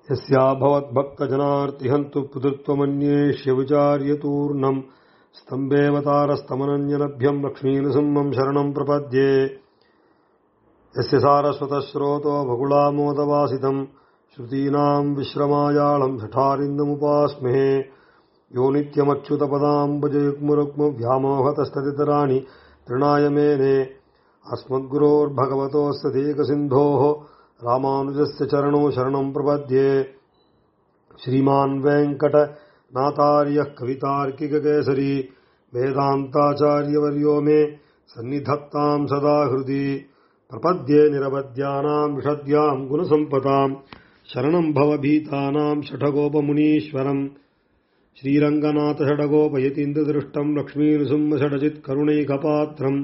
यस्याभवद्भक्तजनार्तिहन्तु पुतृत्वमन्येष्य विचार्यतूर्णम् स्तम्भेवतारस्तमनन्यलभ्यम् लक्ष्मीनृसिंहम् शरणम् प्रपद्ये यस्य सारस्वतस्रोतो भकुलामोदवासितम् श्रुतीनाम् विश्रमायाळम् शठारिन्दमुपास्महे यो नित्यमच्युतपदाम्बुजयुग्मुरुग्मव्यामोहतस्तदितराणि तृणाय मेने अस्मद्गुरोर्भगवतोऽस्य देकसिन्धोः रामानुजस्य चरणो शरणम् प्रपद्ये श्रीमान् वेङ्कटनाथार्यः कवितार्किककेसरी वेदान्ताचार्यवर्यो मे सन्निधत्ताम् सदा हृदि प्रपद्ये निरवद्यानाम् विषद्याम् गुणसम्पदाम् शरणम् भवभीतानाम् षठगोपमुनीश्वरम् श्रीरङ्गनाथषडगोपयतीन्द्रदृष्टम् लक्ष्मीनृसिंहषडजित्करुणैकपात्रम्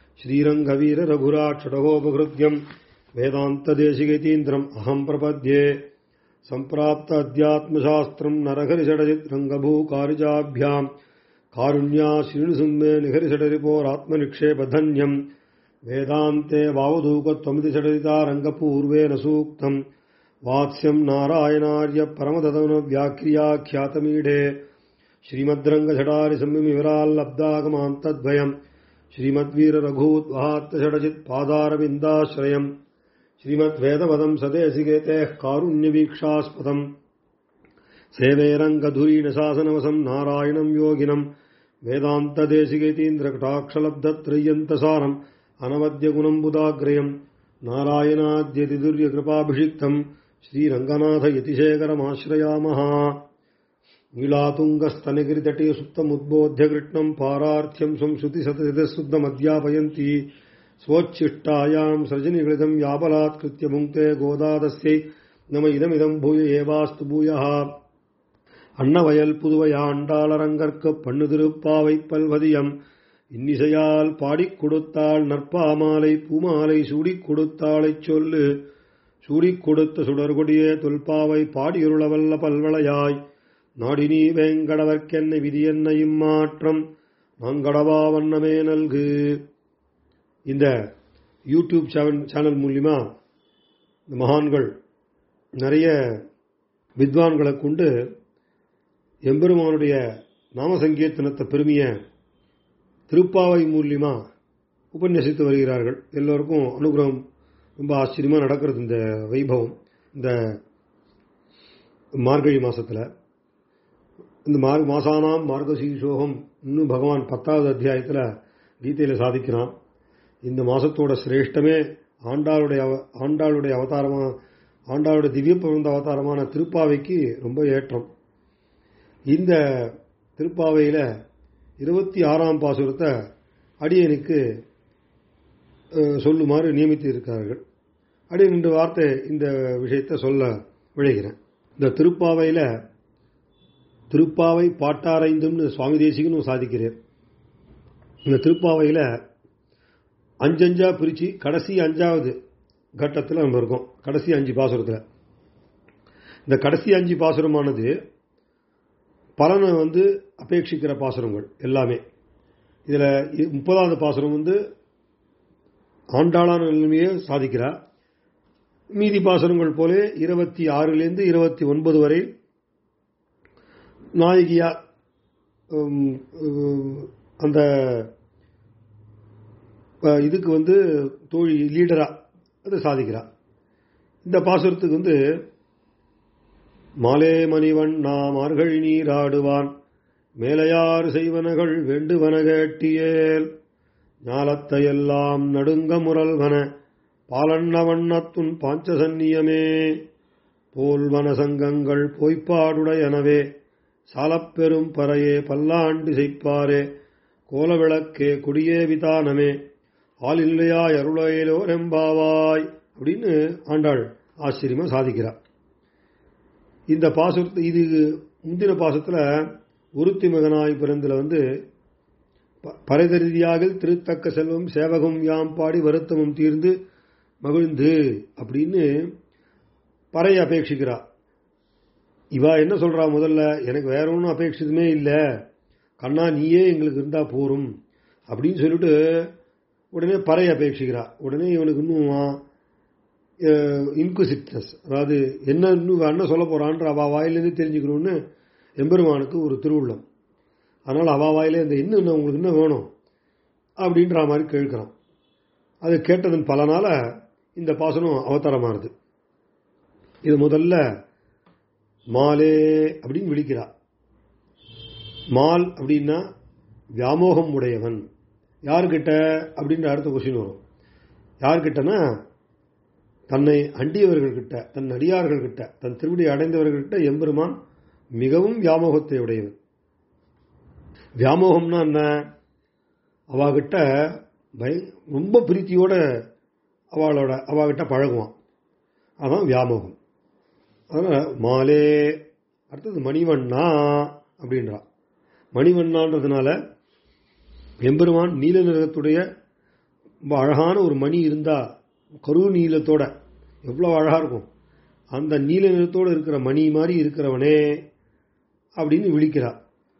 श्रीरङ्गवीररघुराक्षडगोपहृद्यम् वेदान्तदेशिगतीन्द्रम् अहम् प्रपद्ये सम्प्राप्त अध्यात्मशास्त्रम् नरहरिषडजित् कारुण्या श्रीणुसिंहे निहरिषडरिपोरात्मनिक्षेपधन्यम् वेदान्ते वावधूकत्वमिति षडरितारङ्गपूर्वेण सूक्तम् वात्स्यम् नारायणार्य परमतदनुव्याख्याख्यातमीढे श्रीमद्रङ्गषडारिसंविवराल्लब्धागमान्तद्वयम् श्रीमद्वीररघूद्वहात्तषडजित्पादारविन्दाश्रयम् श्रीमद्वेदपदम् सदेशिकेतेः कारुण्यवीक्षास्पदम् सेवेरङ्गधुरीणशासनवसम् नारायणम् योगिनम् वेदान्तदेशिकेतीन्द्रकटाक्षलब्धत्रय्यन्तसारम् अनवद्यगुणम् बुधाग्रयम् नारायणाद्यतिदुर्यकृपाभिषिक्तम् श्रीरङ्गनाथयतिशेखरमाश्रयामः नीलातुङ्गस्तनगिरितटे सुप्तमुद्बोध्य कृष्णम् पारार्थ्यम् संश्रुतिशतशतशुद्धमध्यापयन्ति स्वोच्छिष्टायाम् सृजनिगृतम् याबलात्कृत्य भुङ्क्ते गोदादस्यै नम இதமிதம் பூய ஏவாஸ்து பூயः அன்னவயல் புதுவையாண்டாளரங்கற்கு பண்ணு திருப்பாவை பல்வதியம் இன்னிசையால் பாடிக் கொடுத்தாள் நற்பாமாலை பூமாலை சூடிக் கொடுத்தாளைச் சொல்லு சூடிக் கொடுத்த சுடர்கொடியே தொல்பாவை பாடியுருளவல்ல பல்வளையாய் நாடினி வேங்கடவர்க்கென்னை விதி என்ன இம்மாற்றம் நாங்கடவா வண்ணமே நல்கு இந்த யூடியூப் சேனல் மூலியமா இந்த மகான்கள் நிறைய வித்வான்களை கொண்டு எம்பெருமானுடைய நாம சங்கீர்த்தனத்தை பெருமைய திருப்பாவை மூலியமா உபன்யசித்து வருகிறார்கள் எல்லோருக்கும் அனுகிரகம் ரொம்ப ஆச்சரியமா நடக்கிறது இந்த வைபவம் இந்த மார்கழி மாசத்துல இந்த மார்க மாசானாம் மார்கசீஷோகம் இன்னும் பகவான் பத்தாவது அத்தியாயத்தில் கீதையில சாதிக்கிறான் இந்த மாசத்தோட சிரேஷ்டமே ஆண்டாளுடைய ஆண்டாளுடைய அவதாரமா ஆண்டாளுடைய திவ்ய பிறந்த அவதாரமான திருப்பாவைக்கு ரொம்ப ஏற்றம் இந்த திருப்பாவையில இருபத்தி ஆறாம் பாசுரத்தை அடியனுக்கு சொல்லுமாறு நியமித்து இருக்கிறார்கள் அடியன் ரெண்டு வார்த்தை இந்த விஷயத்தை சொல்ல விழைகிறேன் இந்த திருப்பாவையில திருப்பாவை பாட்டாரைந்தும்னு சுவாமி தேசிகனும் சாதிக்கிறேன் இந்த திருப்பாவையில அஞ்சஞ்சா பிரிச்சு கடைசி அஞ்சாவது கட்டத்தில் நம்ம இருக்கோம் கடைசி அஞ்சு பாசுரத்தில் இந்த கடைசி அஞ்சு பாசுரமானது பலனை வந்து அபேட்சிக்கிற பாசுரங்கள் எல்லாமே இதில் முப்பதாவது பாசுரம் வந்து ஆண்டாளான நிலைமையை சாதிக்கிறார் மீதி பாசுரங்கள் போல இருபத்தி ஆறிலிருந்து இருபத்தி ஒன்பது வரை நாயகியா அந்த இதுக்கு வந்து தோழி லீடரா அது சாதிக்கிறார் இந்த பாசுரத்துக்கு வந்து மாலே மணிவன் நாம் மார்கழி நீராடுவான் மேலையாறு செய்வனகள் வேண்டுவன கேட்டியேல் ஞாலத்தையெல்லாம் நடுங்க முரல்வன பாலண்ண வண்ணத்துன் பாஞ்சசன்னியமே போல்வன சங்கங்கள் பொய்ப்பாடுடையனவே சாலப்பெரும் பறையே பல்லாண்டு செய்ப்பாரே கோலவிளக்கே கொடியே விதானமே ஆள் இல்லையாய் அருளையிலோர் எம்பாவாய் அப்படின்னு ஆண்டாள் ஆச்சரியமா சாதிக்கிறார் இந்த பாசுரத்து இது முந்தின பாசத்துல ஒருத்தி மகனாய் பிறந்தல வந்து பரைதரீதியாக திருத்தக்க செல்வம் சேவகம் யாம் பாடி வருத்தமும் தீர்ந்து மகிழ்ந்து அப்படின்னு பறை அபேட்சிக்கிறா இவா என்ன சொல்றா முதல்ல எனக்கு வேற ஒன்றும் அபேட்சிதமே இல்லை கண்ணா நீயே எங்களுக்கு இருந்தா போரும் அப்படின்னு சொல்லிட்டு உடனே பறை அபேட்சிக்கிறா உடனே இவனுக்கு இன்னும் இன்குசிட்னஸ் அதாவது என்ன இன்னும் என்ன சொல்ல போறான்ற அவ வாயிலிருந்து தெரிஞ்சுக்கணும்னு எம்பெருமானுக்கு ஒரு திருவுள்ளம் அதனால் அவ வாயிலே இந்த இன்னும் என்ன உங்களுக்கு என்ன வேணும் அப்படின்ற மாதிரி கேட்கிறான் அது கேட்டதன் பலனால இந்த பாசனம் அவதாரமானது இது முதல்ல மாலே அப்படின்னு விழிக்கிறா மால் அப்படின்னா வியாமோகம் உடையவன் யார்கிட்ட அப்படின்ற அடுத்த கொஸ்டின் வரும் யார்கிட்டனா தன்னை அண்டியவர்கள்கிட்ட தன் அடியார்கள்கிட்ட தன் திருவடி அடைந்தவர்கள்கிட்ட எம்பெருமான் மிகவும் வியாமோகத்தை உடையவன் வியாமோகம்னா என்ன அவாகிட்ட பய ரொம்ப பிரீத்தியோட அவளோட அவாகிட்ட பழகுவான் அதான் வியாமோகம் அதனால் மாலே அடுத்தது மணிவண்ணா அப்படின்றா மணிவண்ணான்றதுனால எம்பெருமான் நீல நிறத்துடைய ரொம்ப அழகான ஒரு மணி இருந்தா கரு நீளத்தோட எவ்வளோ அழகா இருக்கும் அந்த நீல நிறத்தோடு இருக்கிற மணி மாதிரி இருக்கிறவனே அப்படின்னு விழிக்கிறா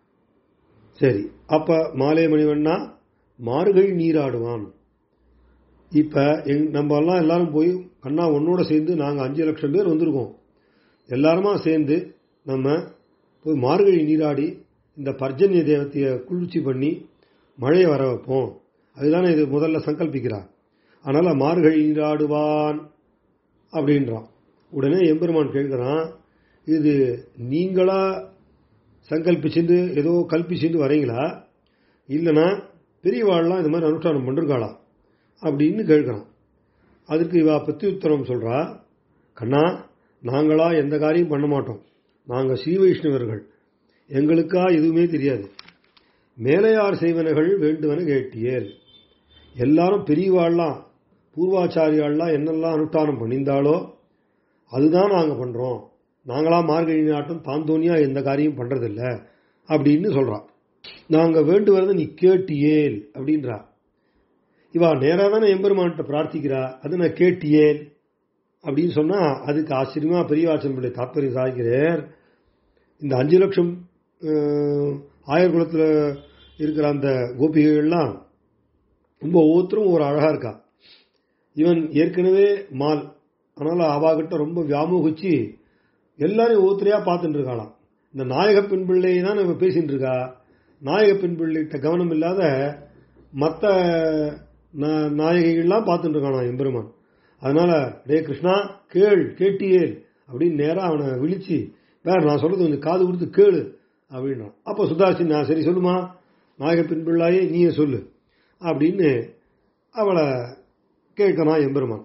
சரி அப்ப மாலை மணிவண்ணா மார்கழி நீராடுவான் இப்ப எங் நம்ம எல்லாம் எல்லாரும் போய் கண்ணா உன்னோட சேர்ந்து நாங்க அஞ்சு லட்சம் பேர் வந்திருக்கோம் எல்லாருமா சேர்ந்து நம்ம போய் மார்கழி நீராடி இந்த பர்ஜன்ய தேவத்தைய குளிர்ச்சி பண்ணி மழையை வர வைப்போம் அதுதானே இது முதல்ல சங்கல்பிக்கிறார் அதனால மார்கழி நீராடுவான் அப்படின்றான் உடனே எம்பெருமான் கேட்கிறான் இது நீங்களா சங்கல்பிச்சுட்டு ஏதோ கல்பிச்சுட்டு வரீங்களா இல்லைன்னா பெரியவாள்லாம் இது மாதிரி அனுஷ்டானம் பண்ணிருக்காளா அப்படின்னு கேட்குறான் அதுக்கு இவா பத்தி உத்தரம் சொல்றா கண்ணா நாங்களா எந்த காரியம் பண்ண மாட்டோம் நாங்கள் ஸ்ரீ வைஷ்ணவர்கள் எங்களுக்கா எதுவுமே தெரியாது மேலையார் செய்வனகள் வேண்டுவன கேட்டியேல் எல்லாரும் பெரியவாள்லாம் பூர்வாச்சாரியாள்லாம் என்னெல்லாம் அனுஷ்டானம் பண்ணியிருந்தாலோ அதுதான் நாங்கள் பண்ணுறோம் நாங்களா மார்கழி நாட்டம் தாந்தோனியா எந்த காரியம் பண்ணுறதில்ல அப்படின்னு சொல்கிறான் நாங்கள் வேண்டுவதை நீ கேட்டியேல் அப்படின்றா இவா நேராக தானே எம்பெருமான்கிட்ட பிரார்த்திக்கிறா அது நான் கேட்டியேல் அப்படின்னு சொன்னா அதுக்கு ஆச்சரியமா பெரியவாச்சன் பிள்ளை தாத்பரியம் சாதிக்கிறார் இந்த அஞ்சு லட்சம் ஆயர்குளத்தில் இருக்கிற அந்த கோபிகைகள்லாம் ரொம்ப ஒவ்வொருத்தரும் ஒரு அழகா இருக்கா இவன் ஏற்கனவே மால் அதனால அவாகிட்ட ரொம்ப வியாமோகிச்சு எல்லாரையும் ஒவ்வொருத்தரையா பார்த்துட்டு இருக்காளாம் இந்த நாயக பெண் பிள்ளை தான் இவன் பேசிட்டு இருக்கா நாயக பெண் பிள்ளைகிட்ட கவனம் இல்லாத மற்ற நாயகிகள்லாம் பார்த்துட்டு இருக்கானா எம்பெருமான் அதனால டே கிருஷ்ணா கேள் கேட்டியேல் அப்படின்னு நேரா அவனை விழிச்சு வேற நான் சொல்றது கொஞ்சம் காது கொடுத்து கேளு அப்படின்றான் அப்போ சுதாசி நான் சரி சொல்லுமா நாயக பெண் பிள்ளாயே நீயே சொல்லு அப்படின்னு அவளை கேட்கறான் எம்பெருமான்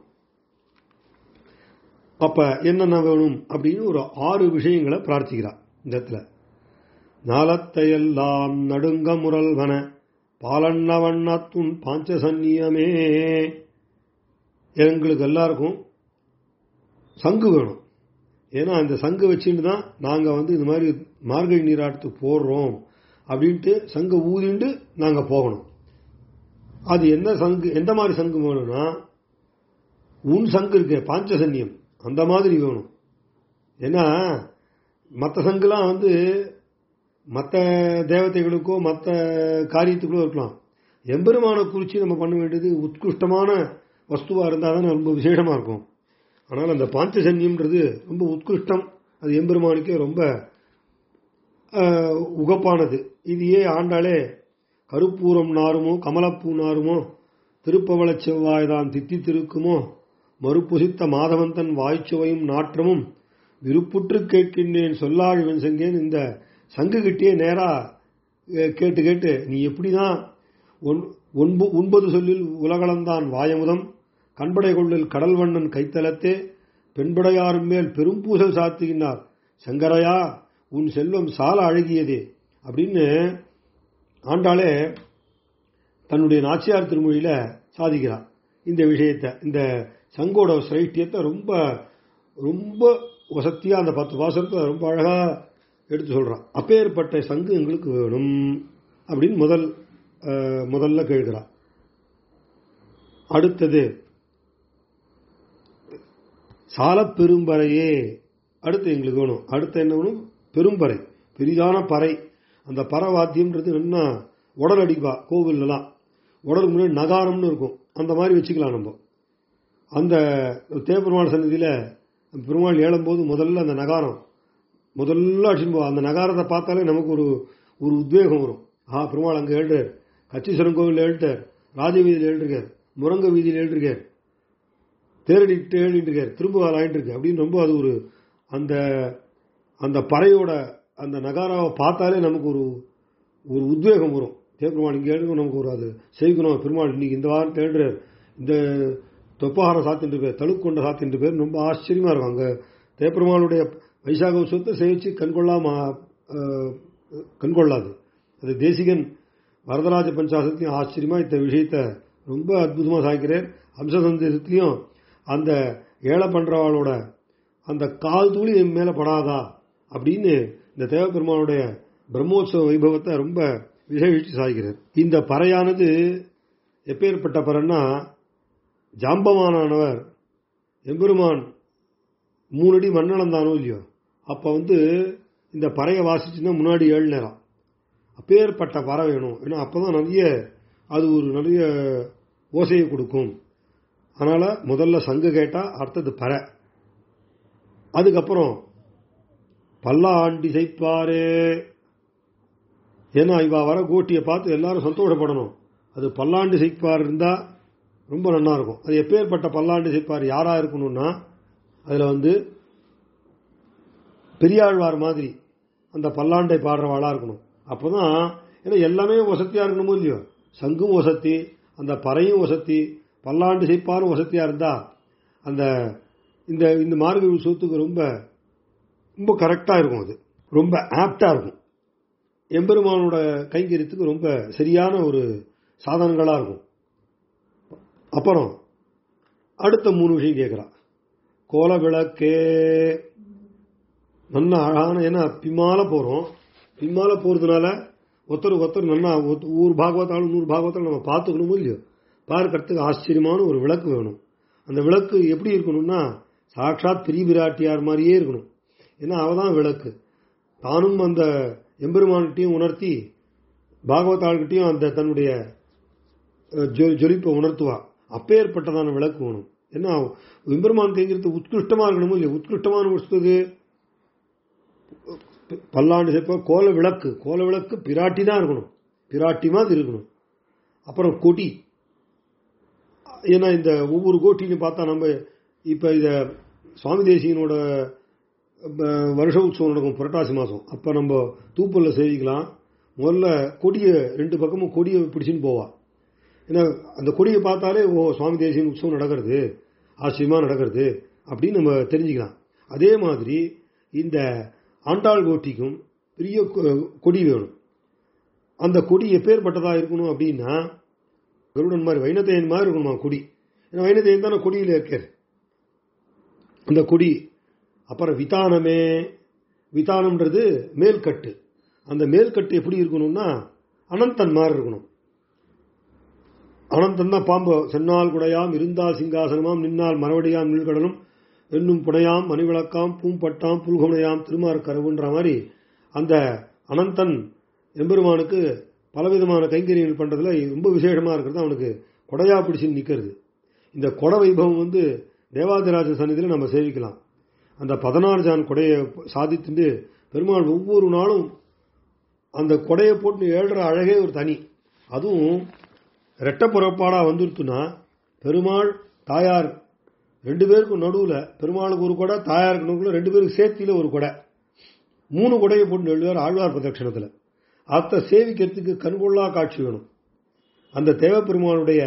அப்ப என்னென்ன வேணும் அப்படின்னு ஒரு ஆறு விஷயங்களை பிரார்த்திக்கிறான் இந்த இடத்துல நாளத்தையெல்லாம் நடுங்க முரல்வன பாலண்ண வண்ணத்துன் பாஞ்சசன்னியமே எங்களுக்கு எல்லாருக்கும் சங்கு வேணும் ஏன்னா இந்த சங்கு வச்சுட்டு தான் நாங்கள் வந்து இந்த மாதிரி மார்கழி நீராட்டத்துக்கு போடுறோம் அப்படின்ட்டு சங்கு ஊதிண்டு நாங்கள் போகணும் அது என்ன சங்கு எந்த மாதிரி சங்கு வேணும்னா உன் சங்கு இருக்கு பாஞ்சசன்னியம் அந்த மாதிரி வேணும் ஏன்னா மற்ற சங்குலாம் வந்து மற்ற தேவதைகளுக்கோ மற்ற காரியத்துக்கோ இருக்கலாம் எம்பெருமான குறித்து நம்ம பண்ண வேண்டியது உத்கிருஷ்டமான வஸ்துவாக இருந்தால் தான் ரொம்ப விசேஷமாக இருக்கும் ஆனால் அந்த பாஞ்சசன்யம்ன்றது ரொம்ப உத்கிருஷ்டம் அது எம்பெருமானுக்கே ரொம்ப உகப்பானது இது ஏன் ஆண்டாலே கருப்பூரம் நாருமோ கமலப்பூ நாருமோ திருப்பவள செவ்வாய்தான் தித்தி திருக்குமோ மறுப்புசித்த மாதவந்தன் வாய்ச்சுவையும் நாற்றமும் விருப்புற்று கேட்கின்றேன் சொல்லாழ்வன் செங்கேன் இந்த சங்கு கிட்டே நேரா கேட்டு கேட்டு நீ எப்படிதான் ஒன்பது சொல்லில் உலகளந்தான் வாயமுதம் கண்படை கொள்ளில் கடல் வண்ணன் கைத்தலத்தே பெண்படையாரும் மேல் பெரும் பூசல் சாத்துகின்றார் சங்கரையா உன் செல்வம் சால அழகியதே அப்படின்னு ஆண்டாளே தன்னுடைய நாச்சியார் திருமொழியில சாதிக்கிறார் இந்த விஷயத்தை இந்த சங்கோட சிரைட்டியத்தை ரொம்ப ரொம்ப வசத்தியா அந்த பத்து வாசத்தை ரொம்ப அழகா எடுத்து சொல்றான் அப்பேற்பட்ட சங்கு எங்களுக்கு வேணும் அப்படின்னு முதல் முதல்ல கேட்கிறார் அடுத்தது சால பெரும்பறையே அடுத்து எங்களுக்கு வேணும் அடுத்து என்ன வேணும் பெரும்பறை பெரிதான பறை அந்த பறை வாத்தியம்ன்றது என்ன உடல் அடிப்பா கோவில்லாம் உடல் முன்னாடி நகாரம்னு இருக்கும் அந்த மாதிரி வச்சுக்கலாம் நம்ம அந்த தேவபெருமாள் சன்னதியில பெருமாள் ஏழும்போது முதல்ல அந்த நகாரம் முதல்ல அடிச்சுன்னு போவோம் அந்த நகாரத்தை பார்த்தாலே நமக்கு ஒரு ஒரு உத்வேகம் வரும் ஆ பெருமாள் அங்கே எழுறார் கச்சீஸ்வரன் கோவில் எழுட்டார் ராஜவீதியில் எழுதிருக்கார் முரங்க வீதியில் எழுதிருக்கார் தேரடிட்டு எழுதிட்டு இருக்கார் திரும்ப ஆயிட்டு இருக்கு அப்படின்னு ரொம்ப அது ஒரு அந்த அந்த பறையோட அந்த நகாராவை பார்த்தாலே நமக்கு ஒரு ஒரு உத்வேகம் வரும் தேவபெருமாள் இங்கே எழுதும் நமக்கு ஒரு அது செய்யணும் பெருமாள் இன்னைக்கு இந்த வாரம் தேடுறார் இந்த தொப்பகாரம் சாத்திட்டு பேர் தழுக்கொண்ட சாத்திட்டு பேர் ரொம்ப ஆச்சரியமா இருக்கும் அங்கே தேவபெருமாளுடைய வைசாக உற்சவத்தை சேவிச்சு கண்கொள்ளாம அஹ், கண்கொள்ளாது அது தேசிகன் வரதராஜ பஞ்சாசத்தையும் ஆச்சரியமா இந்த விஷயத்த ரொம்ப அற்புதமா சாய்க்கிறார் அம்சசந்தரத்திலையும் அந்த ஏழை பண்றவாளோட அந்த கால் தூளி என் மேல படாதா அப்படின்னு இந்த தேவபெருமானுடைய பிரம்மோற்சவ வைபவத்தை ரொம்ப விசேஷித்து சாய்கிறார் இந்த பறையானது எப்பேற்பட்ட பறைன்னா ஜாம்பவானானவர் எம்பெருமான் மூணடி மண்ணளந்தானோ இல்லையோ அப்ப வந்து இந்த பறையை வாசிச்சுன்னா முன்னாடி ஏழு நேரம் அப்பேற்பட்ட பறை வேணும் ஏன்னா அப்பதான் நிறைய அது ஒரு நிறைய ஓசையை கொடுக்கும் அதனால முதல்ல சங்கு கேட்டா அடுத்தது பறை அதுக்கப்புறம் பல்லாண்டி செய்ப்பாரே ஏன்னா இவ வர கோட்டியை பார்த்து எல்லாரும் சந்தோஷப்படணும் அது பல்லாண்டு செய்ப்பார் இருந்தா ரொம்ப நல்லா இருக்கும் அது எப்பேற்பட்ட பல்லாண்டு செய்ப்பார் யாரா இருக்கணும்னா அதுல வந்து பெரியாழ்வார் மாதிரி அந்த பல்லாண்டை பாடுறவாளா இருக்கணும் அப்பதான் ஏன்னா எல்லாமே வசதியா இருக்கணுமோ இல்லையோ சங்கும் வசதி அந்த பறையும் வசதி பல்லாண்டு செய்ப்பாரும் வசதியா இருந்தா அந்த இந்த இந்த மார்கழி உற்சவத்துக்கு ரொம்ப ரொம்ப கரெக்டா இருக்கும் அது ரொம்ப ஆப்டா இருக்கும் எம்பெருமானோட கைங்கரியத்துக்கு ரொம்ப சரியான ஒரு சாதனங்களா இருக்கும் அப்புறம் அடுத்த மூணு விஷயம் கேட்கிறான் கோல விளக்கே நல்ல அழகான ஏன்னா பின்னால போறோம் பின்னால போறதுனால ஒருத்தருக்கு ஒருத்தர் நல்லா ஒத்- ஊர் பாகவத்தாலும் நூறு பாகவத்தாலும் நம்ம பார்த்துக்கணுமோ இல்லையோ பார்க்கறதுக்கு ஆச்சரியமான ஒரு விளக்கு வேணும் அந்த விளக்கு எப்படி இருக்கணும்னா சாட்சாத் பெரிய பிராட்டியார் மாதிரியே இருக்கணும் ஏன்னா அவதான் விளக்கு தானும் அந்த எம்பெருமான்கிட்டையும் உணர்த்தி பாகவதாள்கிட்டையும் அந்த தன்னுடைய அஹ், ஜொ- ஜொலிப்பை உணர்த்துவா அப்பேற்பட்டதான விளக்கு வேணும் ஏன்னா எம்பெருமான் தெரிஞ்சிருத்து உத்கிருஷ்டமா இருக்கணுமோ இல்லையா உத்கிருஷ்டமான வஸ்துக்கு பல்லாண்டு சேர்ப்ப கோல விளக்கு கோல விளக்கு பிராட்டி தான் இருக்கணும் பிராட்டி மாதிரி இருக்கணும் அப்புறம் கொடி ஏன்னா இந்த ஒவ்வொரு கோட்டிலையும் பார்த்தா நம்ம இப்ப இத சுவாமி தேசியனோட அஹ், வருஷ உற்சவம் நடக்கும் புரட்டாசி மாசம் அப்ப நம்ம தூப்பல்ல சேவிக்கலாம் முதல்ல கொடியை ரெண்டு பக்கமும் கொடியை பிடிச்சின்னு போவா ஏன்னா அந்த கொடியை பார்த்தாலே ஓ சுவாமி தேசியன் உற்சவம் நடக்கிறது ஆச்சரியமா நடக்கிறது அப்படின்னு நம்ம தெரிஞ்சுக்கலாம் அதே மாதிரி இந்த ஆண்டாள் கோட்டிக்கும் பெரிய கொ- கொடி வேணும் அந்த கொடி எப்பேற்பட்டதா இருக்கணும் அப்படின்னா கருடன் மாதிரி வைணத்தையன் மாதிரி இருக்கணுமா கொடி ஏன்னா வைணத்தையன் தானே கொடியில் இருக்கார் அந்த கொடி அப்புறம் விதானமே விதானம்ன்றது மேல்கட்டு அந்த மேல்கட்டு எப்படி இருக்கணும்னா அனந்தன் மாதிரி இருக்கணும் அனந்தன் தான் பாம்பு சென்னால் குடையாம் இருந்தால் சிங்காசனமாம் நின்னால் மரவடியாம் நீழ்கடலும் என்னும் புனையாம் மணிவிளக்காம் பூம்பட்டாம் புல்குமனையாம் திருமார் கருவுன்ற மாதிரி அந்த அனந்தன் எம்பெருமானுக்கு பலவிதமான கைங்கரியங்கள் பண்றதுல ரொம்ப விசேஷமா இருக்கிறது அவனுக்கு கொடையா பிடிச்சு நிக்கிறது இந்த கொடை வைபவம் வந்து தேவாதிராஜ சன்னிதியில நம்ம சேவிக்கலாம் அந்த பதினாறு ஜான் கொடையை சாதித்துட்டு பெருமாள் ஒவ்வொரு நாளும் அந்த கொடையை போட்டு ஏழுற அழகே ஒரு தனி அதுவும் ரெட்ட புறப்பாடா வந்துருத்துனா பெருமாள் தாயார் ரெண்டு பேருக்கும் நடுவுல பெருமாளுக்கு ஒரு கொடை தாயாருக்கு நடுவுல ரெண்டு பேருக்கு சேர்த்தியில ஒரு கொடை மூணு கொடையை போட்டு எழுதுவார் ஆழ்வார் பிரதட்சணத்துல அத்தை சேவிக்கிறதுக்கு கண்கொள்ளா காட்சி வேணும் அந்த தேவப்பெருமானுடைய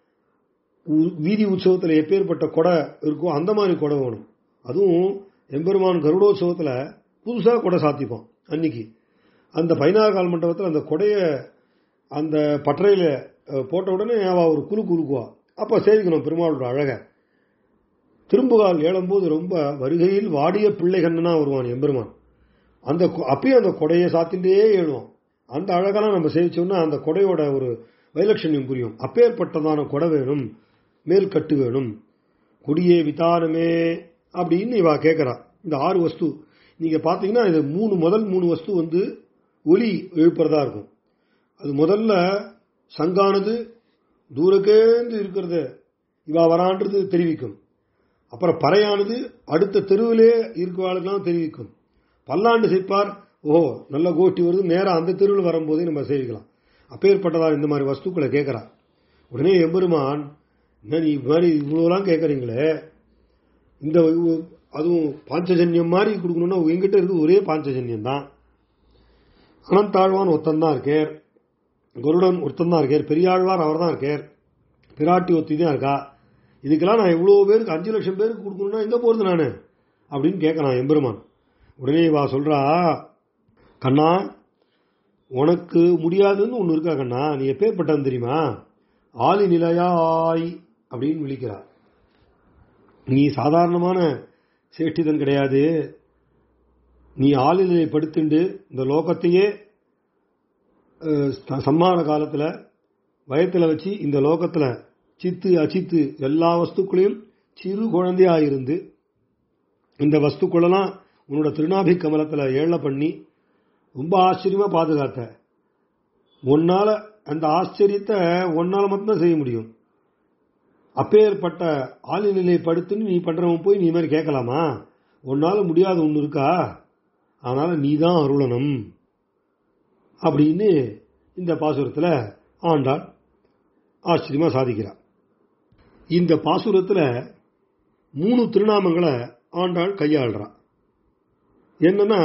உ- வீதி உற்சவத்துல எப்பேற்பட்ட கொடை இருக்கோ அந்த மாதிரி கொடை வேணும் அதுவும் எம்பெருமான் கருடோற்சவத்துல புதுசா கொடை சாத்திப்பான் அன்னைக்கு அந்த பதினாறு கால் மண்டபத்தில் அந்த கொடைய அந்த பட்டறையில அஹ், போட்ட உடனே அவ ஒரு குலு குலுக்குவா அப்ப சேவிக்கணும் பெருமாளோட அழக திரும்புகால் ஏழும்போது ரொம்ப வருகையில் வாடிய பிள்ளை கண்ணனா வருவான் எம்பெருமான் அந்த கொ- அப்பயும் அந்த கொடையை சாத்தின்றே ஏழுவான் அந்த அழகெல்லாம் நம்ம சேவிச்சோம்னா அந்த கொடையோட ஒரு வைலட்சண்யம் புரியும் அப்பேற்பட்டதான கொடை வேணும் மேல் கட்டு வேணும் கொடியே விதானமே அப்படின்னு இவா கேட்கறா இந்த ஆறு வஸ்து நீங்க பாத்தீங்கன்னா இது மூணு முதல் மூணு வஸ்து வந்து ஒலி எழுப்புறதா இருக்கும் அது முதல்ல சங்கானது தூரக்கேந்து இருக்கிறத இவா வரான்றது தெரிவிக்கும் அப்புறம் பறையானது அடுத்த தெருவிலே இருக்கிறவாளுக்கெல்லாம் தெரிவிக்கும் பல்லாண்டு செய்ப்பார் ஓ நல்ல கோஷ்டி வருது நேரா அந்த தெருவில் வரும்போதே நம்ம சேவிக்கலாம் அப்பேற்பட்டதா இந்த மாதிரி வஸ்துக்களை கேட்கறா உடனே எம்பெருமான் என்ன நீ இது மாதிரி இவ்வளோலாம் கேட்குறீங்களே இந்த இவ்- அதுவும் பாஞ்சஜன்யம் மாதிரி கொடுக்கணும்னா எங்கிட்ட இருக்கு ஒரே பாஞ்சஜன்யம் தான் அனந்தாழ்வான் ஒருத்தன் தான் இருக்கார் கருடன் ஒருத்தன் தான் இருக்கார் பெரியாழ்வார் அவர் தான் இருக்கார் பிராட்டி ஒத்தி தான் இருக்கா இதுக்கெல்லாம் நான் இவ்வளோ பேருக்கு அஞ்சு லட்சம் பேருக்கு கொடுக்கணும்னா எங்கே போகிறது நான் அப்படின்னு கேட்கறான் எம்பெருமான் உடனே வா சொல்றா கண்ணா உனக்கு முடியாதுன்னு ஒன்று இருக்கா கண்ணா நீ எப்பேற்பட்டவன் தெரியுமா ஆளி நிலையாய் அப்படின்னு விழிக்கிறா நீ சாதாரணமான சேஷ்டிதன் கிடையாது நீ ஆளிலை படுத்துண்டு இந்த லோகத்தையே அஹ், ச- சம்மான காலத்துல வயத்துல வச்சு இந்த லோகத்துல சித்து அச்சித்து எல்லா வஸ்துக்களையும் சிறு குழந்தையா இருந்து இந்த வஸ்துக்களெல்லாம் உன்னோட திருநாபி கமலத்துல ஏழ பண்ணி ரொம்ப ஆச்சரியமா பாதுகாத்த உன்னால அந்த ஆச்சரியத்தை உன்னால மட்டும்தான் செய்ய முடியும் அப்பேற்பட்ட ஆளிநிலை படுத்துன்னு நீ பண்றவன் போய் நீ மாதிரி கேட்கலாமா உன்னால முடியாத ஒன்று இருக்கா அதனால நீ தான் அருளணும் அப்படின்னு இந்த பாசுரத்துல ஆண்டாள் ஆச்சரியமா சாதிக்கிறார் இந்த பாசுரத்துல மூணு திருநாமங்களை ஆண்டாள் கையாளுறா என்னன்னா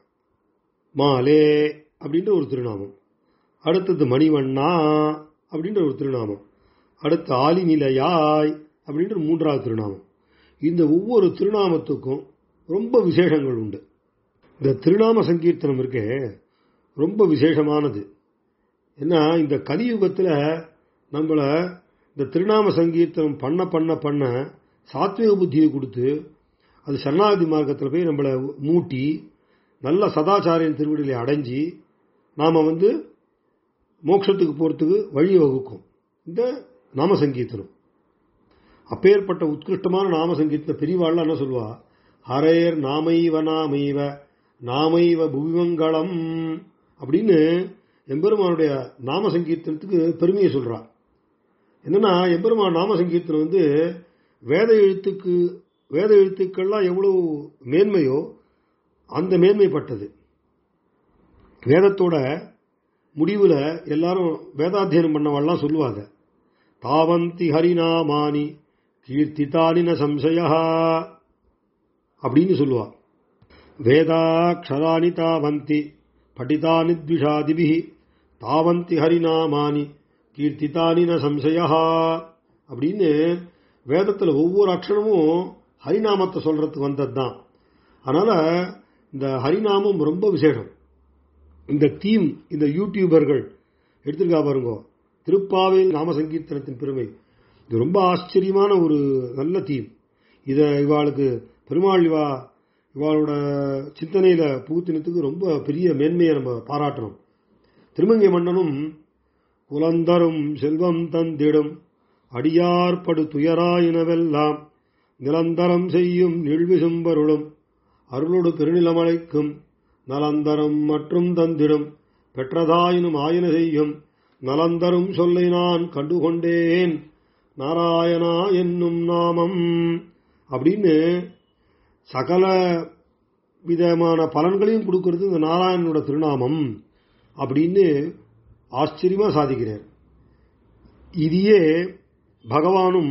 மாலே அப்படின்ற ஒரு திருநாமம் அடுத்தது மணிவண்ணா அப்படின்ற ஒரு திருநாமம் அடுத்து ஆலிநிலையாய் அப்படின்ற மூன்றாவது திருநாமம் இந்த ஒவ்வொரு திருநாமத்துக்கும் ரொம்ப விசேஷங்கள் உண்டு இந்த திருநாம சங்கீர்த்தனம் இருக்கே ரொம்ப விசேஷமானது ஏன்னா இந்த கலியுகத்தில் நம்மள இந்த திருநாம சங்கீர்த்தனம் பண்ண பண்ண பண்ண சாத்விக புத்தியை கொடுத்து அது சரணாகதி மார்க்கத்தில் போய் நம்மளை மூட்டி நல்ல சதாச்சாரியின் திருவடிகளை அடைஞ்சி நாம் வந்து மோட்சத்துக்கு போகிறதுக்கு வழி வகுக்கும் இந்த நாம சங்கீர்த்தனம் அப்பேற்பட்ட உத்கிருஷ்டமான நாம சங்கீர்த்தன பெரியவாள்லாம் என்ன சொல்லுவா ஹரேர் நாமைவ நாமைவ நாமைவ புவிமங்களம் அப்படின்னு எம்பெருமானுடைய நாம சங்கீர்த்தனத்துக்கு பெருமையை சொல்றா என்னன்னா எம்பெருமான் நாம சங்கீர்த்தனம் வந்து வேத எழுத்துக்கு வேத எழுத்துக்கள்லாம் எவ்வளவு மேன்மையோ அந்த மேன்மைப்பட்டது வேதத்தோட முடிவுல எல்லாரும் வேதாத்தியனம் பண்ணவாள்லாம் சொல்லுவாங்க தாவந்தி ஹரிநாமானி கீர்த்திதானின சம்சயா அப்படின்னு சொல்லுவா வேதாக்ஷராணி தாவந்தி படிதானி த்விஷாதிபி தாவந்தி ஹரிநாமானி கீர்த்திதானின சம்சயா அப்படின்னு வேதத்துல ஒவ்வொரு அக்ஷரமும் ஹரிநாமத்தை சொல்றதுக்கு வந்தது தான் அதனால இந்த ஹரிநாமம் ரொம்ப விசேஷம் இந்த தீம் இந்த யூடியூபர்கள் எடுத்திருக்கா பாருங்க திருப்பாவையில் நாம சங்கீர்த்தனத்தின் பெருமை இது ரொம்ப ஆச்சரியமான ஒரு நல்ல தீம் இதை இவாளுக்கு பெருமாள் இவா இவாளோட சிந்தனையில பூத்தினத்துக்கு ரொம்ப பெரிய மேன்மையை நம்ம பாராட்டுறோம் திருமங்கை மன்னனும் குலந்தரும் செல்வம் தந்திடும் அடியார்படு துயராயினவெல்லாம் நிரந்தரம் செய்யும் நிழ்விசும்பருளும் அருளோடு பெருநிலமழைக்கும் நலந்தரம் மற்றும் தந்திடும் பெற்றதாயினும் ஆயின செய்யும் நலந்தரும் சொல்லை நான் கண்டுகொண்டேன் நாராயணா என்னும் நாமம் அப்படின்னு சகல விதமான பலன்களையும் கொடுக்கிறது இந்த நாராயணனோட திருநாமம் அப்படின்னு ஆச்சரியமா சாதிக்கிறார் இதையே பகவானும்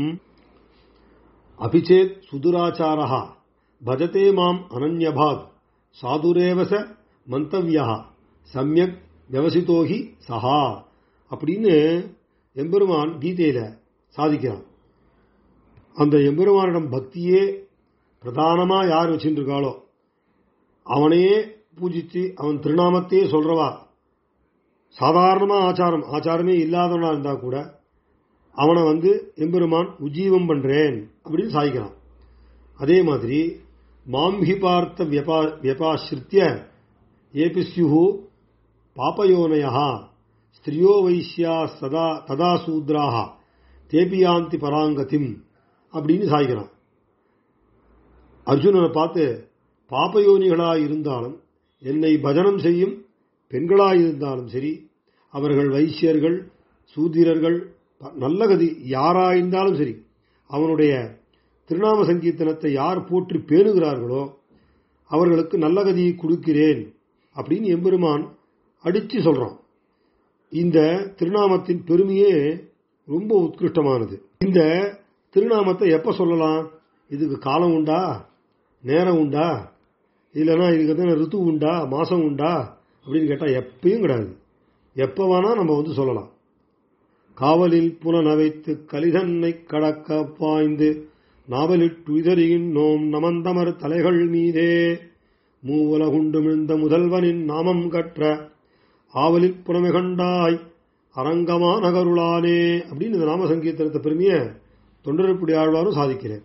அபிச்சேத் சுதுராச்சாரா பஜதே மாம் அனன்யபாக் சாதுரேவச மந்தவ்யா சமயக் வியவசித்தோகி சஹா அப்படின்னு எம்பெருமான் கீதையில சாதிக்கிறான் அந்த எம்பெருமானிடம் பக்தியே பிரதானமா யார் வச்சுட்டு இருக்காளோ அவனையே பூஜிச்சு அவன் திருநாமத்தையே சொல்றவா சாதாரணமா ஆச்சாரம் ஆச்சாரமே இல்லாதவனா இருந்தா கூட அவனை வந்து எம்பெருமான் உஜீவம் பண்றேன் அப்படின்னு சாதிக்கிறான் அதே மாதிரி மாம்பி பார்த்த வியபா வியபாசிரித்திய ஏபி ஸ்யு பாபயோனயா ஸ்திரியோ வைசியா சதா ததா சூத்ராக தேபியாந்தி பராங்கதிம் அப்படின்னு சாய்கிறான் அர்ஜுனனை பார்த்து பாபயோனிகளாய் இருந்தாலும் என்னை பஜனம் செய்யும் பெண்களாய் இருந்தாலும் சரி அவர்கள் வைசியர்கள் சூத்திரர்கள் ப- நல்ல கதி யாராயிருந்தாலும் சரி அவனுடைய திருநாம சங்கீர்த்தனத்தை யார் போற்றி பேணுகிறார்களோ அவர்களுக்கு நல்ல கதியை கொடுக்கிறேன் அப்படின்னு எம்பெருமான் அடிச்சு சொல்றான் இந்த திருநாமத்தின் பெருமையே ரொம்ப உத்கிருஷ்டமானது இந்த திருநாமத்தை எப்ப சொல்லலாம் இதுக்கு காலம் உண்டா நேரம் உண்டா இல்லைன்னா இதுக்கு எத்தனை ரித்து உண்டா மாசம் உண்டா அப்படின்னு கேட்டா எப்பயும் கிடையாது எப்ப வேணா நம்ம வந்து சொல்லலாம் காவலில் புலனவைத்து கலிதன்னை கடக்க பாய்ந்து நாவலிட்டு உதறியின்னோம் நமந்தமர் தலைகள் மீதே மூவுலகுண்டு மிழ்ந்த முதல்வனின் நாமம் கற்ற ஆவலில் புறமை கண்டாய் அரங்கமா நகருளானே அப்படின்னு இந்த நாம சங்கீர்த்தனத்தை பெருமைய தொண்டரப்புடி ஆழ்வாரும் சாதிக்கிறேன்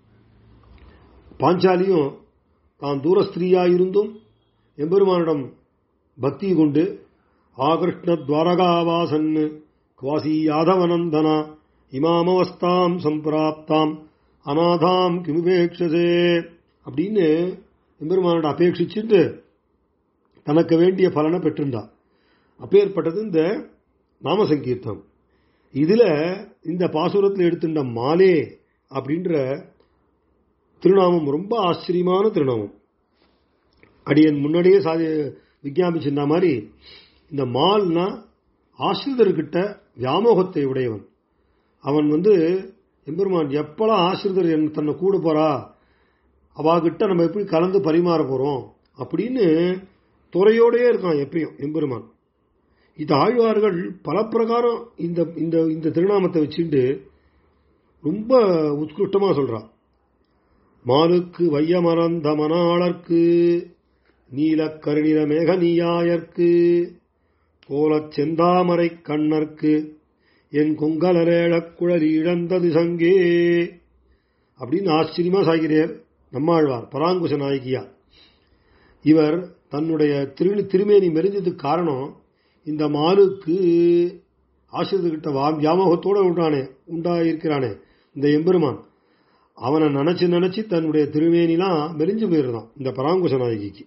பாஞ்சாலியும் தான் தூரஸ்திரீயாயிருந்தும் எம்பெருமானிடம் பக்தி கொண்டு ஆகிருஷ்ண துவாரகாவாசன் குவாசி யாதவனந்தனா இமாமவஸ்தாம் சம்பிராப்தாம் அநாதாம் கிமுபேட்சதே அப்படின்னு எம்பெருமானோட அபேட்சிச்சுட்டு தனக்கு வேண்டிய பலனை பெற்றிருந்தா அப்பேற்பட்டது இந்த நாம சங்கீர்த்தம் இதுல இந்த பாசுரத்தில் எடுத்துட்ட மாலே அப்படின்ற திருநாமம் ரொம்ப ஆச்சரியமான திருநாமம் அடியன் முன்னாடியே சாதி விஞ்ஞாபிச்சிருந்த மாதிரி இந்த மால்னா ஆசிரிதர்கிட்ட வியாமோகத்தை உடையவன் அவன் வந்து எம்பெருமான் எப்பெல்லாம் ஆசிரிதர் என் தன்னை கூட போறா அவாகிட்ட நம்ம எப்படி கலந்து பரிமாற போறோம் அப்படின்னு துறையோடயே இருக்கான் எப்பயும் எம்பெருமான் இது ஆழ்வார்கள் பல பிரகாரம் இந்த இந்த இந்த திருநாமத்தை வச்சுட்டு ரொம்ப உத்கிருஷ்டமா சொல்றான் மாலுக்கு வையமரந்த மணாளர்க்கு நீலக் கருநிற மேக நீயாயர்க்கு கோலச் செந்தாமரை கண்ணர்க்கு என் கொங்கலரேழக் குழலி இழந்தது சங்கே அப்படின்னு ஆச்சரியமா சாகிறார் நம்மாழ்வார் பராங்குச நாயகியா இவர் தன்னுடைய திரு திருமேனி மெரிஞ்சதுக்கு காரணம் இந்த மாலுக்கு ஆசிரியர்கிட்ட வியாமோகத்தோட உண்டானே உண்டாயிருக்கிறானே இந்த எம்பெருமான் அவனை நினைச்சு நினைச்சு தன்னுடைய திருமேனிலாம் மெரிஞ்சு போயிருந்தான் இந்த பராங்குச நாயகிக்கு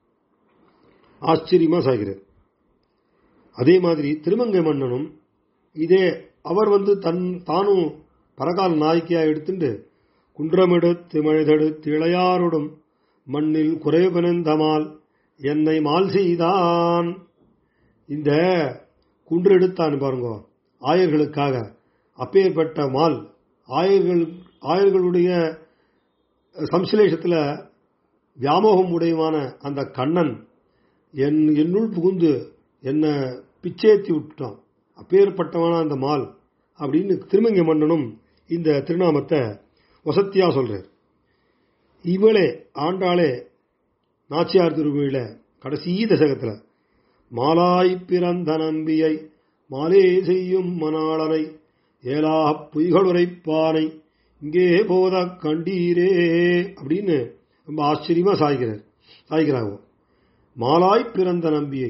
ஆச்சரியமா சாகிறார் அதே மாதிரி திருமங்கை மன்னனும் இதே அவர் வந்து தன் தானும் பரகால் நாய்க்கியா எடுத்துட்டு குன்றமெடுத்து மழைதெடுத்து இளையாரோடும் மண்ணில் குறைவனந்தமால் என்னை மால் செய்தான் இந்த குன்று எடுத்தான் பாருங்க ஆயர்களுக்காக அப்பேற்பட்ட மால் ஆயர்கள் ஆயர்களுடைய சம்சிலேஷத்தில் வியாமோகம் உடையமான அந்த கண்ணன் என் என்னுள் புகுந்து என்ன பிச்சேத்தி விட்டுட்டான் அப்பேற்பட்டவனா அந்த மால் அப்படின்னு திருமங்கை மன்னனும் இந்த திருநாமத்தை வசத்தியா சொல்றார் இவளே ஆண்டாளே நாச்சியார் திருவிழில கடைசி தசகத்தில் மாலாய் பிறந்த நம்பியை மாலே செய்யும் மணாளனை ஏலா பொய்களுரைப்பானை இங்கே போத கண்டீரே அப்படின்னு ரொம்ப ஆச்சரியமா சாய்கிறார் சாய்கிறாங்க மாலாய் பிறந்த நம்பியை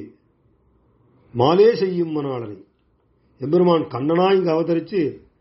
மாலே செய்யும் மணாளனை எம்பெருமான் கண்ணனா இங்க அவதரிச்சு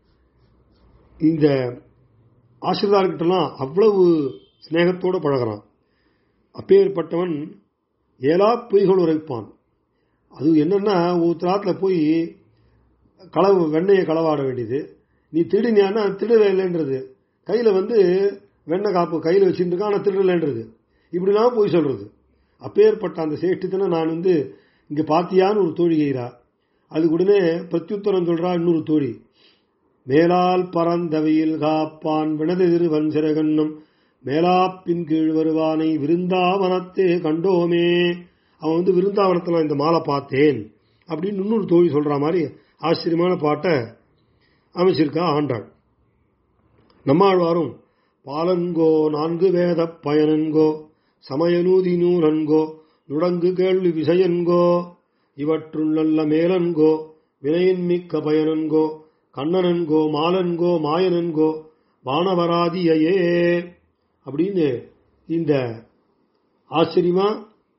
இந்த ஆசிரியர்கிட்டலாம் அவ்வளவு சிநேகத்தோடு பழகிறான் அப்பேற்பட்டவன் ஏலா பொய்கள் உரைப்பான் அது என்னன்னா ஒருத்தராத்துல போய் களவு வெண்ணையை களவாட வேண்டியது நீ திருடினியானா திருடவே இல்லைன்றது கையில வந்து வெண்ணெய் காப்பு கையில் வச்சுட்டு இருக்கான் ஆனால் திருடலைன்றது இப்படிலாம் போய் சொல்றது அப்பேற்பட்ட அந்த சேஷ்டித்தனை நான் வந்து இங்க பாத்தியான்னு ஒரு தோழி கைரா அதுக்கு உடனே பிரத்யுத்தரம் சொல்றா இன்னொரு தோழி மேலால் பறந்தவையில் காப்பான் வினதெதிர் வன்சிறகன்னும் மேலாப்பின் கீழ் வருவானை விருந்தாவனத்தே கண்டோமே அவன் வந்து விருந்தாவனத்தில் இந்த மாலை பார்த்தேன் அப்படின்னு இன்னொரு தோழி சொல்ற மாதிரி ஆச்சரியமான பாட்டை அமைச்சிருக்கா ஆண்டாள் நம்மாழ்வாரும் பாலன்கோ நான்கு வேத பயனன்கோ சமயநூதி நூலன்கோ நுடங்கு கேள்வி விசையன்கோ இவற்றுள் நல்ல மேலன்கோ வினையின் மிக்க பயனன்கோ கண்ணனன்கோ மாலன்கோ மாயனன்கோ வானவராதியையே அப்படின்னு இந்த ஆச்சரியமா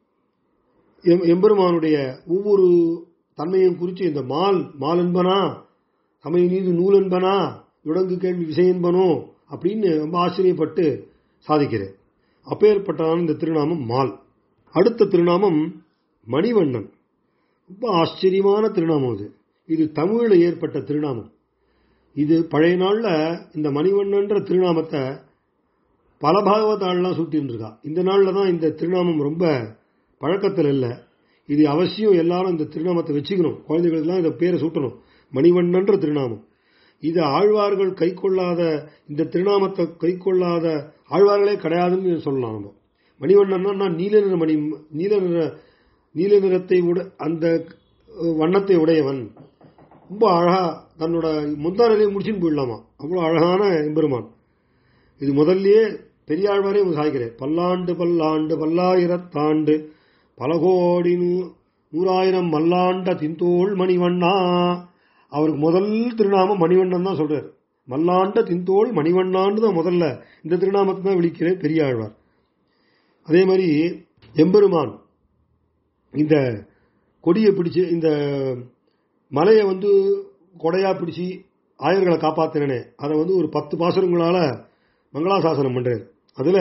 எம்பெருமானுடைய ஒவ்வொரு தன்மையும் குறித்து இந்த மால் மால் என்பனா சமய நீதி நூல் என்பனா நுடங்கு கேள்வி விசை என்பனோ அப்படின்னு ரொம்ப ஆச்சரியப்பட்டு சாதிக்கிறேன் அப்பேற்பட்டதான இந்த திருநாமம் மால் அடுத்த திருநாமம் மணிவண்ணன் ரொம்ப ஆச்சரியமான திருநாமம் இது இது தமிழில் ஏற்பட்ட திருநாமம் இது பழைய நாள்ல இந்த மணிவண்ணன்ற திருநாமத்தை பல பாகவத்தாள்லாம் சூட்டின்னு இருக்கா இந்த நாள்ல தான் இந்த திருநாமம் ரொம்ப பழக்கத்தில் இல்லை இது அவசியம் எல்லாரும் இந்த திருநாமத்தை வச்சுக்கணும் குழந்தைகளுக்கெல்லாம் இந்த பேரை சூட்டணும் மணிவண்ணன்ற திருநாமம் இது ஆழ்வார்கள் கை கொள்ளாத இந்த திருநாமத்தை கை கொள்ளாத ஆழ்வார்களே கிடையாதுன்னு சொல்லலாம் நம்ம மணிவண்ணன்னா நீல நிற மணி நீல நிற நீல நிறத்தை உட அந்த வண்ணத்தை உடையவன் ரொம்ப அழகா தன்னோட முந்தானிலையும் முடிச்சுன்னு போயிடலாமா அவ்வளோ அழகான எம்பெருமான் இது முதல்லயே பெரியாழ்வாரே சாய்க்கிறேன் பல்லாண்டு பல்லாண்டு பல்லாயிரத்தாண்டு பல கோடி நூ- நூறாயிரம் மல்லாண்ட தின்தோள் மணிவண்ணா அவருக்கு முதல் திருநாமம் மணிவண்ணன் தான் சொல்றாரு மல்லாண்ட தின்தோள் மணிவண்ணான்னு தான் முதல்ல இந்த திருநாமத்தை தான் விழிக்கிறேன் பெரியாழ்வார் அதே மாதிரி எம்பெருமான் இந்த கொடியை பிடிச்சு இந்த மலையை வந்து கொடையா பிடிச்சி ஆயர்களை காப்பாத்தினே அதை வந்து ஒரு பத்து பாசுரங்களால மங்களாசாசனம் பண்றாரு அதுல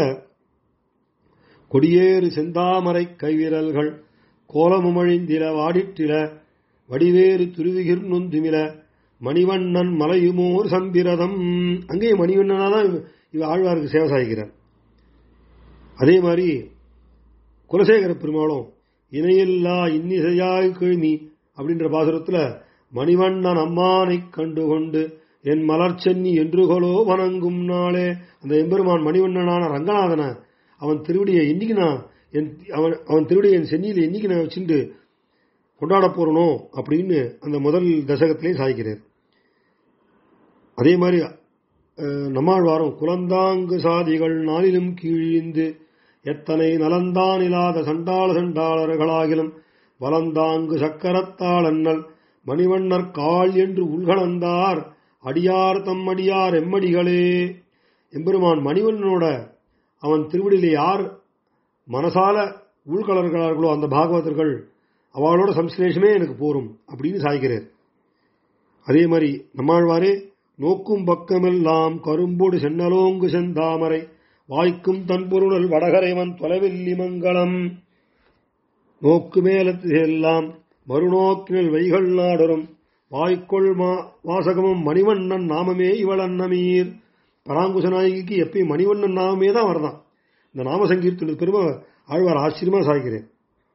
கொடியேறு செந்தாமரை கைவிரல்கள் கோலமுமழிந்தில வாடிற்றில வடிவேறு துருவிகிர் நொந்துமில மணிவண்ணன் மலையுமோர் சம்பிரதம் அங்கே மணிவண்ணனா தான் இவ- இவ ஆழ்வாருக்கு சேவை சாதிக்கிறார் அதே மாதிரி குலசேகர பெருமாளும் இணையில்லா இன்னிசையாய் கிழமி அப்படின்ற பாசுரத்துல மணிவண்ணன் அம்மானைக் கண்டுகொண்டு என் மலர்ச்சென்னி என்றுகளோ வணங்கும் நாளே அந்த எம்பெருமான் மணிவண்ணனான ரங்கநாதனை அவன் திருவடியை என்னைக்கு நான் என் அவன் அவன் திருவடியை என் சென்னியில் என்னைக்கு நான் வச்சுட்டு கொண்டாட போறனோ அப்படின்னு அந்த முதல் தசகத்திலே சாய்க்கிறார் அதே மாதிரி அஹ், நம்மாழ்வாரும் குலந்தாங்கு சாதிகள் நாளிலும் கீழிந்து எத்தனை நலந்தான் இல்லாத சண்டாள சண்டாளர்களாகிலும் வலந்தாங்கு சக்கரத்தாள் அண்ணல் மணிவண்ணர் கால் என்று உள்கலந்தார் அடியார் தம் அடியார் எம்மடிகளே எம்பெருமான் மணிவண்ணனோட அவன் திருவடியிலே யார் மனசால உள்கலர்களார்களோ அந்த பாகவதர்கள் அவளோட சம்ஸ்லேஷமே எனக்கு போரும் அப்படின்னு சாய்கிறார் அதே மாதிரி நம்மாழ்வாரே நோக்கும் பக்கமெல்லாம் கரும்போடு சென்னலோங்கு செந்தாமரை வாய்க்கும் தன் பொருளல் வடகரைவன் தொலைவில்லி மங்களம் நோக்கு மேலத்து எல்லாம் மறுநோக்கினல் வைகள் நாடரும் வாய்க்கொள் மா வாசகமும் மணிவண்ணன் நாமமே இவள் அன்னமீர் பராங்குச நாயகிக்கு எப்பயும் மணிவண்ணன் நாமமே தான் வரதான் இந்த நாம சங்கீர்த்தன பெருமை ஆழ்வார் ஆச்சரியமா சாய்க்கிறேன்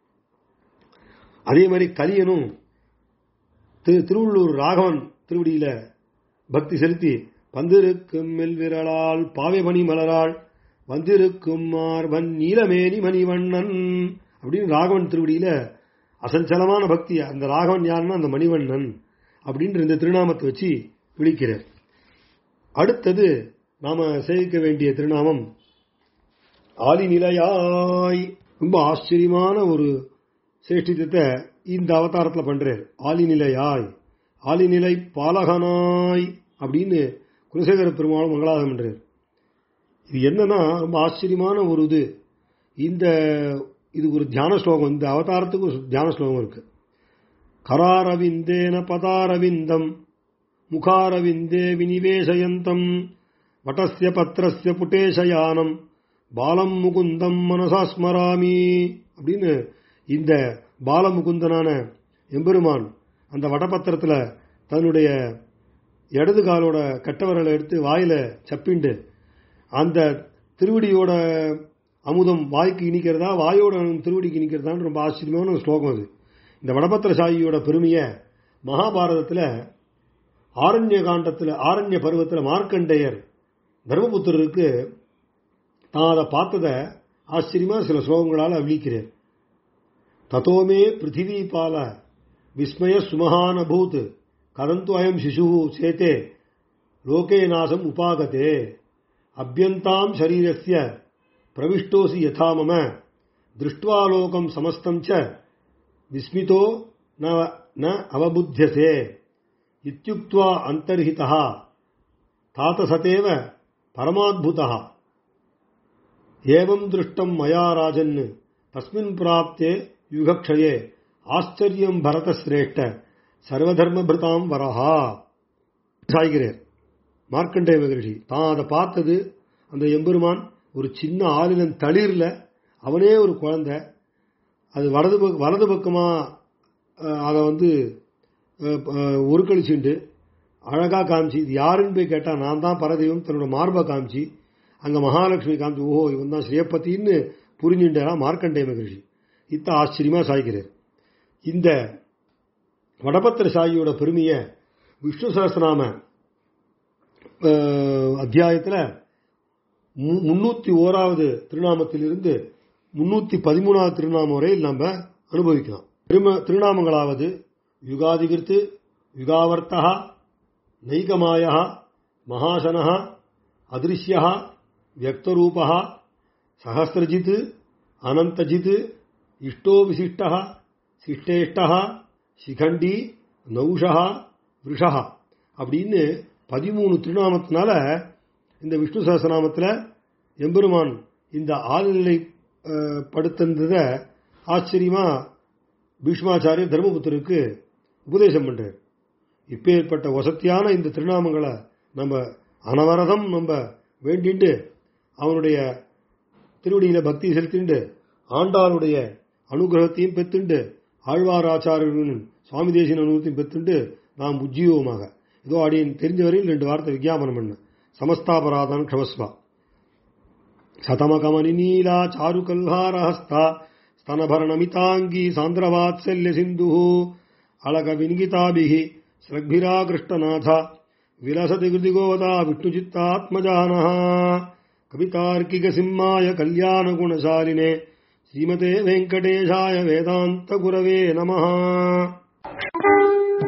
அதே மாதிரி கலியனும் திரு திருவள்ளூர் ராகவன் திருவடியில பக்தி செலுத்தி பந்திருக்கும் மெல்விரலால் பாவைமணி மலரால் வந்திருக்கும் மார்பன் நீலமேனி மணிவண்ணன் அப்படின்னு ராகவன் திருவடியில அசஞ்சலமான பக்தி அந்த ராகவன் யாருன்னா அந்த மணிவண்ணன் அப்படின்ற இந்த திருநாமத்தை வச்சு விழிக்கிறார் அடுத்தது நாம சேவிக்க வேண்டிய திருநாமம் ஆலிநிலையாய் ரொம்ப ஆச்சரியமான ஒரு சேஷ்டித்தத்தை இந்த அவதாரத்தில் பண்றார் ஆலிநிலையாய் ஆலிநிலை பாலகனாய் அப்படின்னு குலசேகர பெருமாளும் மங்களாதம் பண்றார் இது என்னன்னா ரொம்ப ஆச்சரியமான ஒரு இது இந்த இது ஒரு தியான ஸ்லோகம் இந்த அவதாரத்துக்கு ஒரு தியான ஸ்லோகம் இருக்கு கராரவிந்தேன பதாரவிந்தம் முகாரவிந்தே வினிவேசயந்தம் வட்டஸ்ய பத்திரஸ்ய புட்டேஷயானம் பாலம் முகுந்தம் மனசா ஸ்மராமி அப்படின்னு இந்த பாலமுகுந்தனான எம்பெருமான் அந்த வடபத்திரத்துல தன்னுடைய இடது காலோட கட்டவரலை எடுத்து வாயில சப்பிண்டு அந்த திருவடியோட அமுதம் வாய்க்கு இனிக்கிறதா வாயோட திருவடிக்கு இனிக்கிறதான்னு ரொம்ப ஆச்சரியமான ஒரு ஸ்லோகம் அது இந்த வடபத்திர சாயியோட பெருமையை மகாபாரதத்தில் ஆரண்ய காண்டத்தில் ஆரண்ய பருவத்தில் மார்க்கண்டேயர் தர்மபுத்திரருக்கு தான் அதை பார்த்ததை ஆச்சரியமா சில ஸ்லோகங்களால் அவிழிக்கிறார் தத்தோமே பிருத்திவி பால விஸ்மய சுமகானபூத் கதந்து அயம் சிசு சேத்தே லோகே நாசம் உபாகதே அபியந்தாம் சரீரஸ்ய பிரவிஷ்டோசி யதா மம திருஷ்டுவா லோகம் சமஸ்தம் ச விஸ்மிதோ ந ந அவபுத்தியசே இத்யுக்த்வா அந்தர்ஹிதः தாத்தசதேவ பரமாத்புதः ஏவம் திருஷ்டம் மயா ராஜன் தஸ்மின் பிராப்தே யுகக்ஷயே ஆச்சரியம் பரதசிரேஷ்ட சர்வதர்மபிருதாம் வரஹா சாய்கிறேர் மார்க்கண்டேய மகரிஷி தான் அதை பார்த்தது அந்த எம்பெருமான் ஒரு சின்ன ஆளினன் தளிர்ல அவனே ஒரு குழந்தை அது வலது பக்க வலது பக்கமா அஹ், அதை வந்து அஹ், அஹ், உருக்களிச்சுண்டு அழகா காமிச்சு இது யாருன்னு போய் கேட்டா நான் தான் பரதெய்வம் தன்னோட மார்பை காமிச்சு அங்க மகாலட்சுமி காமிச்சு ஓஹோ இவன் தான் ஸ்ரீயப்பத்தின்னு புரிஞ்சுட்டாரா மார்க்கண்டேய மகிழ்ச்சி இத்த ஆச்சரியமா சாய்க்கிறார் இந்த வடபத்திர சாயியோட பெருமையை விஷ்ணு சகஸ்ரநாம அஹ், அத்தியாயத்துல மு- முன்னூத்தி ஓராவது திருநாமத்திலிருந்து முன்னூத்தி பதிமூணாவது திருநாமம் வரையில் நம்ம அனுபவிக்கலாம் திரும திருநாமங்களாவது யுகாதிகிருத்து யுகாவர்த்தா நைகமாய மகாசன அதிருஷ்ய வியக்தரூப சஹசிரஜித் அனந்தஜித் இஷ்டோ விசிஷ்ட சிஷ்டேஷ்ட சிகண்டி நௌஷா விஷா அப்படின்னு பதிமூணு திருநாமத்தினால இந்த விஷ்ணு சகசநாமத்தில் எம்பெருமான் இந்த ஆழ்நிலை அஹ், படுத்திருந்தத ஆச்சரியமா பீஷ்மாச்சாரியர் தர்மபுத்தருக்கு உபதேசம் பண்றார் இப்பேற்பட்ட வசத்தியான இந்த திருநாமங்களை நம்ம அனவரதம் நம்ம வேண்டிண்டு அவனுடைய திருவடியில பக்தி செலுத்திண்டு ஆண்டாளுடைய அனுகிரகத்தையும் பெத்துண்டு ஆழ்வார் ஆச்சாரியர்களின் சுவாமி தேசியின் அனுபவத்தையும் பெத்துண்டு நாம் உஜ்ஜீவமாக ஏதோ அடியன் தெரிஞ்ச வரையில் ரெண்டு வார்த்தை விஞ்ஞாபனம் பண்ண சமஸ்தாபராதம் க்ஷமஸ்வா சதமகமனிநீலா சாருகல்ஹாரஹஸ்தா स्तनभरणमिताङ्गी सान्द्रवात्सल्यसिन्धुः अलकविनिगिताभिः स्रग्भिराकृष्टनाथ विलसति कृतिगोदा विष्णुचित्तात्मजानः कवितार्किकसिंहाय कल्याणगुणशालिने श्रीमते वेङ्कटेशाय वेदान्तगुरवे नमः